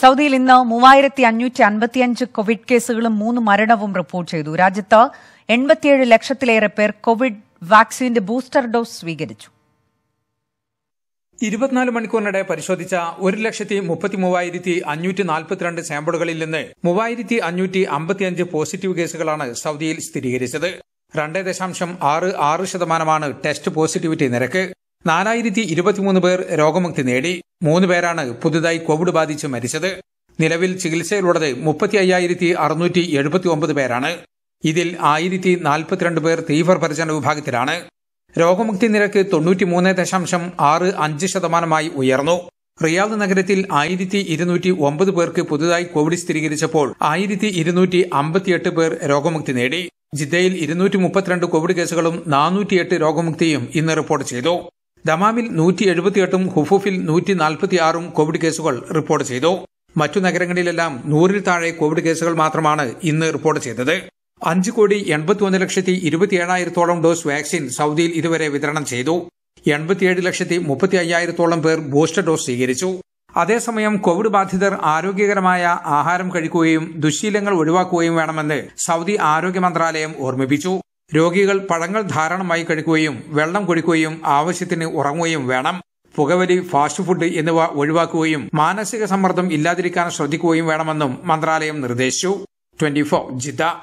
സൗദിയിൽ ഇന്ന് മൂവായിരത്തി അഞ്ഞൂറ്റി അൻപത്തിയഞ്ച് കോവിഡ് കേസുകളും മൂന്ന് മരണവും റിപ്പോർട്ട് ചെയ്തു രാജ്യത്ത് എൺപത്തിയേഴ് ലക്ഷത്തിലേറെ പേർ കോവിഡ് വാക്സിന്റെ ബൂസ്റ്റർ ഡോസ് സ്വീകരിച്ചു ഇരുപത്തിനാല് മണിക്കൂറിനിടെ പരിശോധിച്ച ഒരു ലക്ഷത്തി മുപ്പത്തി മൂവായിരത്തി അഞ്ഞൂറ്റി നാൽപ്പത്തിരണ്ട് സാമ്പിളുകളിൽ നിന്ന് മൂവായിരത്തി അഞ്ഞൂറ്റി അമ്പത്തിയഞ്ച് പോസിറ്റീവ് കേസുകളാണ് സൗദിയിൽ സ്ഥിരീകരിച്ചത് രണ്ട് ദശാംശം ആറ് ആറ് ശതമാനമാണ് ടെസ്റ്റ് പോസിറ്റിവിറ്റി നിരക്ക് നാലായിരത്തി ഇരുപത്തിമൂന്ന് പേർ രോഗമുക്തി നേടി മൂന്ന് പേരാണ് പുതുതായി കോവിഡ് ബാധിച്ച് മരിച്ചത് നിലവിൽ ചികിത്സയിലുള്ളത് മുപ്പത്തി അയ്യായിരത്തി അറുന്നൂറ്റി എഴുപത്തി ഒമ്പത് പേരാണ് ഇതിൽ ആയിരത്തി നാൽപ്പത്തിരണ്ട് പേർ തീവ്രപരിചരണ വിഭാഗത്തിലാണ് രോഗമുക്തി നിരക്ക് തൊണ്ണൂറ്റിമൂന്ന് ദശാംശം ആറ് അഞ്ച് ശതമാനമായി ഉയർന്നു റിയാദ് നഗരത്തിൽ ആയിരത്തി ഇരുന്നൂറ്റി ഒമ്പത് പേർക്ക് പുതുതായി കോവിഡ് സ്ഥിരീകരിച്ചപ്പോൾ ആയിരത്തി ഇരുന്നൂറ്റി അമ്പത്തിയെട്ട് പേർ രോഗമുക്തി നേടി ജിദ്ദയിൽ ഇരുന്നൂറ്റി മുപ്പത്തിരണ്ട് കോവിഡ് കേസുകളും നാനൂറ്റിയെട്ട് രോഗമുക്തിയും ഇന്ന് റിപ്പോർട്ട് ചെയ്തു ദമാമിൽ നൂറ്റി എഴുപത്തിയെട്ടും ഹുഫൂഫിൽ നൂറ്റി നാൽപ്പത്തിയാറും കോവിഡ് കേസുകൾ റിപ്പോർട്ട് ചെയ്തു മറ്റു നഗരങ്ങളിലെല്ലാം നൂറിൽ താഴെ കോവിഡ് കേസുകൾ മാത്രമാണ് ഇന്ന് റിപ്പോർട്ട് ചെയ്തത് അഞ്ച് കോടി എൺപത്തിയൊന്ന് ലക്ഷത്തി ഇരുപത്തിയേഴായിരത്തോളം ഡോസ് വാക്സിൻ സൗദിയിൽ ഇതുവരെ വിതരണം ചെയ്തു എൺപത്തിയേഴ് ലക്ഷത്തി മുപ്പത്തി അയ്യായിരത്തോളം പേർ ബൂസ്റ്റർ ഡോസ് സ്വീകരിച്ചു അതേസമയം കോവിഡ് ബാധിതർ ആരോഗ്യകരമായ ആഹാരം കഴിക്കുകയും ദുശീലങ്ങൾ ഒഴിവാക്കുകയും വേണമെന്ന് സൗദി ആരോഗ്യ മന്ത്രാലയം ഓർമ്മിപ്പിച്ചു രോഗികൾ പഴങ്ങൾ ധാരാളമായി കഴിക്കുകയും വെള്ളം കുടിക്കുകയും ആവശ്യത്തിന് ഉറങ്ങുകയും വേണം പുകവലി ഫാസ്റ്റ് ഫുഡ് എന്നിവ ഒഴിവാക്കുകയും മാനസിക സമ്മർദ്ദം ഇല്ലാതിരിക്കാൻ ശ്രദ്ധിക്കുകയും വേണമെന്നും മന്ത്രാലയം നിർദ്ദേശിച്ചു ട്വന്റി ജിദ്ദ